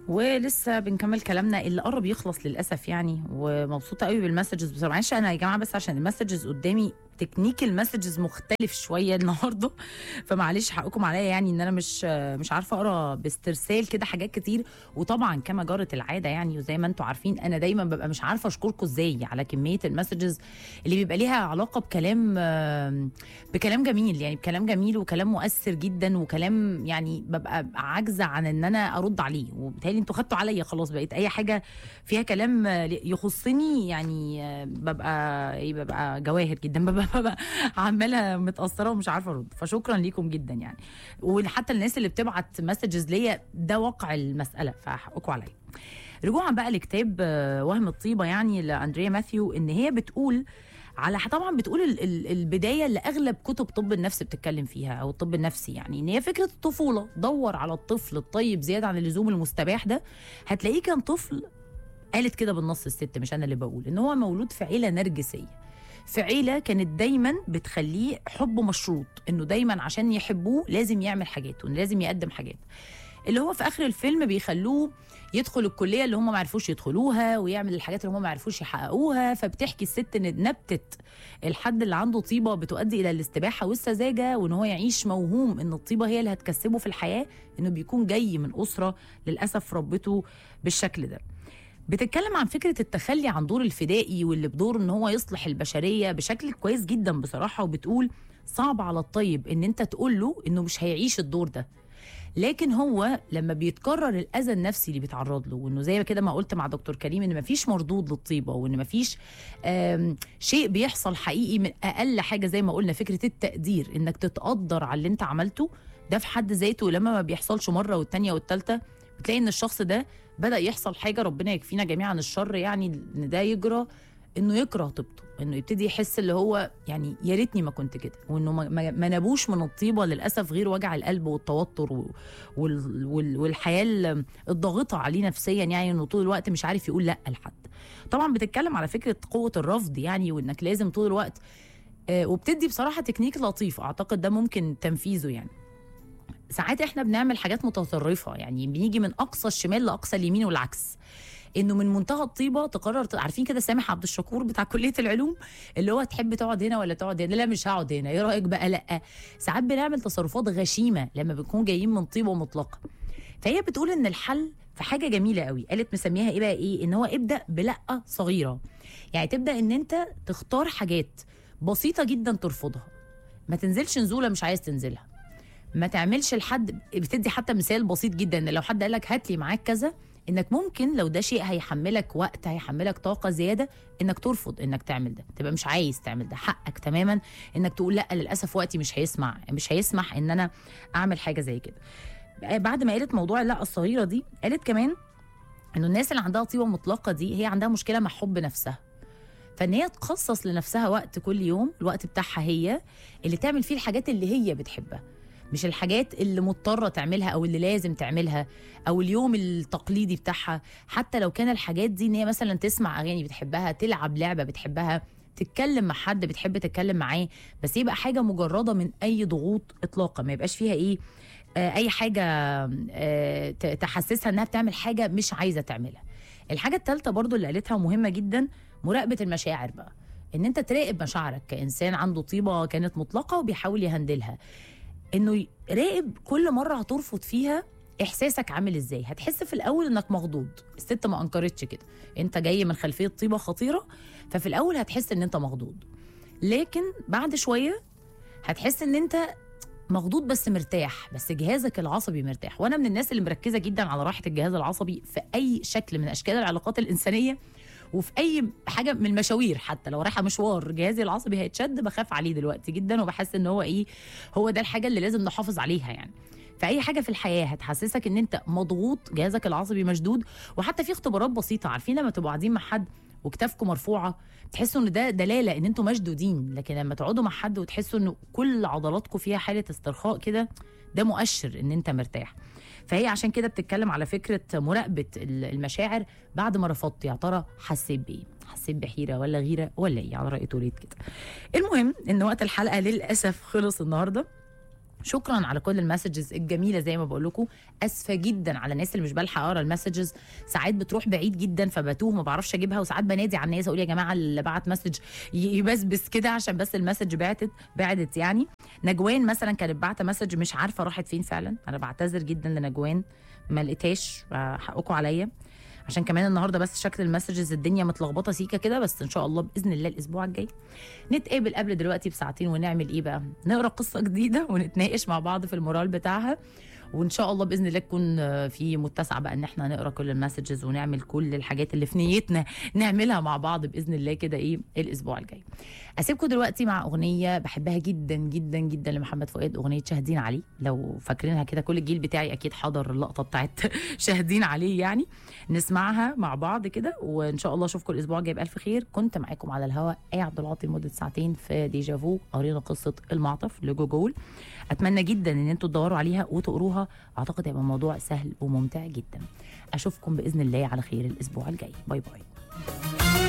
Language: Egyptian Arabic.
ولسه بنكمل كلامنا اللي قرب يخلص للاسف يعني ومبسوطه قوي بالمسجز بصراحه معلش انا يا جماعه بس عشان المسجز قدامي تكنيك المسجز مختلف شويه النهارده فمعلش حقكم عليا يعني ان انا مش مش عارفه اقرا باسترسال كده حاجات كتير وطبعا كما جرت العاده يعني وزي ما انتم عارفين انا دايما ببقى مش عارفه اشكركم ازاي على كميه المسجز اللي بيبقى ليها علاقه بكلام بكلام جميل يعني بكلام جميل وكلام مؤثر جدا وكلام يعني ببقى عاجزه عن ان انا ارد عليه وبالتالي انتوا خدتوا عليا خلاص بقيت اي حاجه فيها كلام يخصني يعني ببقى ايه ببقى جواهر جدا ببقى, ببقى عماله متاثره ومش عارفه ارد فشكرا ليكم جدا يعني وحتى الناس اللي بتبعت مسجز ليا ده واقع المساله فحقكم عليا رجوعا بقى لكتاب وهم الطيبه يعني لاندريا ماثيو ان هي بتقول على طبعا بتقول ال ال البدايه اللي اغلب كتب طب النفس بتتكلم فيها او الطب النفسي يعني ان هي فكره الطفوله دور على الطفل الطيب زياده عن اللزوم المستباح ده هتلاقيه كان طفل قالت كده بالنص الست مش انا اللي بقول ان هو مولود في عيله نرجسيه في عيله كانت دايما بتخليه حب مشروط انه دايما عشان يحبوه لازم يعمل حاجات ولازم يقدم حاجات اللي هو في اخر الفيلم بيخلوه يدخل الكليه اللي هم ما عرفوش يدخلوها ويعمل الحاجات اللي هم ما عرفوش يحققوها فبتحكي الست ان نبته الحد اللي عنده طيبه بتؤدي الى الاستباحه والسذاجه وان هو يعيش موهوم ان الطيبه هي اللي هتكسبه في الحياه انه بيكون جاي من اسره للاسف ربته بالشكل ده بتتكلم عن فكره التخلي عن دور الفدائي واللي بدور ان هو يصلح البشريه بشكل كويس جدا بصراحه وبتقول صعب على الطيب ان انت تقول له انه مش هيعيش الدور ده لكن هو لما بيتكرر الاذى النفسي اللي بيتعرض له وانه زي كده ما قلت مع دكتور كريم ان مفيش مردود للطيبه وان مفيش شيء بيحصل حقيقي من اقل حاجه زي ما قلنا فكره التقدير انك تتقدر على اللي انت عملته ده في حد ذاته لما ما بيحصلش مره والتانيه والتالته بتلاقي ان الشخص ده بدا يحصل حاجه ربنا يكفينا جميعا الشر يعني ان ده يجرى انه يكره طيبته انه يبتدي يحس اللي هو يعني يا ريتني ما كنت كده وانه ما, ما نبوش من الطيبه للاسف غير وجع القلب والتوتر وال وال والحياه الضاغطه عليه نفسيا يعني انه طول الوقت مش عارف يقول لا لحد طبعا بتتكلم على فكره قوه الرفض يعني وانك لازم طول الوقت آه وبتدي بصراحه تكنيك لطيف اعتقد ده ممكن تنفيذه يعني ساعات احنا بنعمل حاجات متطرفه يعني بنيجي من اقصى الشمال لاقصى اليمين والعكس انه من منتهى الطيبه تقرر عارفين كده سامح عبد الشكور بتاع كليه العلوم اللي هو تحب تقعد هنا ولا تقعد هنا لا مش هقعد هنا ايه رايك بقى لا ساعات بنعمل تصرفات غشيمه لما بنكون جايين من طيبه مطلقه فهي بتقول ان الحل في حاجه جميله قوي قالت مسميها ايه بقى ايه ان هو ابدا بلا صغيره يعني تبدا ان انت تختار حاجات بسيطه جدا ترفضها ما تنزلش نزوله مش عايز تنزلها ما تعملش لحد بتدي حتى مثال بسيط جدا ان لو حد قال لك هات لي معاك كذا انك ممكن لو ده شيء هيحملك وقت هيحملك طاقه زياده انك ترفض انك تعمل ده تبقى مش عايز تعمل ده حقك تماما انك تقول لا للاسف وقتي مش هيسمع مش هيسمح ان انا اعمل حاجه زي كده بعد ما قالت موضوع اللا الصغيره دي قالت كمان انه الناس اللي عندها طيبه مطلقه دي هي عندها مشكله مع حب نفسها فان هي تخصص لنفسها وقت كل يوم الوقت بتاعها هي اللي تعمل فيه الحاجات اللي هي بتحبها مش الحاجات اللي مضطرة تعملها أو اللي لازم تعملها أو اليوم التقليدي بتاعها حتى لو كان الحاجات دي إن هي مثلا تسمع أغاني بتحبها تلعب لعبة بتحبها تتكلم مع حد بتحب تتكلم معاه بس يبقى حاجة مجردة من أي ضغوط إطلاقا ما يبقاش فيها إيه آه أي حاجة آه تحسسها إنها بتعمل حاجة مش عايزة تعملها الحاجة الثالثة برضو اللي قالتها مهمة جدا مراقبة المشاعر بقى ان انت تراقب مشاعرك كانسان عنده طيبه كانت مطلقه وبيحاول يهندلها انه راقب كل مره هترفض فيها احساسك عامل ازاي هتحس في الاول انك مخضوض الست ما انكرتش كده انت جاي من خلفيه طيبه خطيره ففي الاول هتحس ان انت مخضوض لكن بعد شويه هتحس ان انت مخضوض بس مرتاح بس جهازك العصبي مرتاح وانا من الناس اللي مركزه جدا على راحه الجهاز العصبي في اي شكل من اشكال العلاقات الانسانيه وفي اي حاجه من المشاوير حتى لو رايحه مشوار جهازي العصبي هيتشد بخاف عليه دلوقتي جدا وبحس ان هو ايه هو ده الحاجه اللي لازم نحافظ عليها يعني فاي حاجه في الحياه هتحسسك ان انت مضغوط جهازك العصبي مشدود وحتى في اختبارات بسيطه عارفين لما تبقوا قاعدين مع حد وكتافكم مرفوعه تحسوا ان ده دلاله ان انتم مشدودين لكن لما تقعدوا مع حد وتحسوا ان كل عضلاتكم فيها حاله استرخاء كده ده مؤشر ان انت مرتاح فهي عشان كده بتتكلم على فكره مراقبه المشاعر بعد ما رفضت يا ترى حسيت بايه حسيت بحيره ولا غيره ولا ايه على راي توليد كده المهم ان وقت الحلقه للاسف خلص النهارده شكرا على كل المسجز الجميله زي ما بقول لكم اسفه جدا على الناس اللي مش بلحق اقرا المسجز ساعات بتروح بعيد جدا فبتوه ما بعرفش اجيبها وساعات بنادي على الناس اقول يا جماعه اللي بعت مسج ي- يبسبس كده عشان بس المسج بعتت بعدت يعني نجوان مثلا كانت بعت مسج مش عارفه راحت فين فعلا انا بعتذر جدا لنجوان ما لقيتهاش آه، حقكم عليا عشان كمان النهارده بس شكل المسجز الدنيا متلخبطه سيكه كده بس ان شاء الله باذن الله الاسبوع الجاي نتقابل قبل دلوقتي بساعتين ونعمل ايه بقى نقرا قصه جديده ونتناقش مع بعض في المورال بتاعها وان شاء الله باذن الله تكون آه، في متسع بقى ان احنا نقرا كل المسجز ونعمل كل الحاجات اللي في نيتنا نعملها مع بعض باذن الله كده ايه الاسبوع الجاي اسيبكم دلوقتي مع اغنيه بحبها جدا جدا جدا لمحمد فؤاد اغنيه شاهدين عليه لو فاكرينها كده كل الجيل بتاعي اكيد حضر اللقطه بتاعت شاهدين عليه يعني نسمعها مع بعض كده وان شاء الله اشوفكم الاسبوع الجاي بالف خير كنت معاكم على الهواء ايه عبد العاطي لمده ساعتين في ديجافو قرينا قصه المعطف لجوجول اتمنى جدا ان انتوا تدوروا عليها وتقروها اعتقد هيبقى الموضوع سهل وممتع جدا اشوفكم باذن الله على خير الاسبوع الجاي باي باي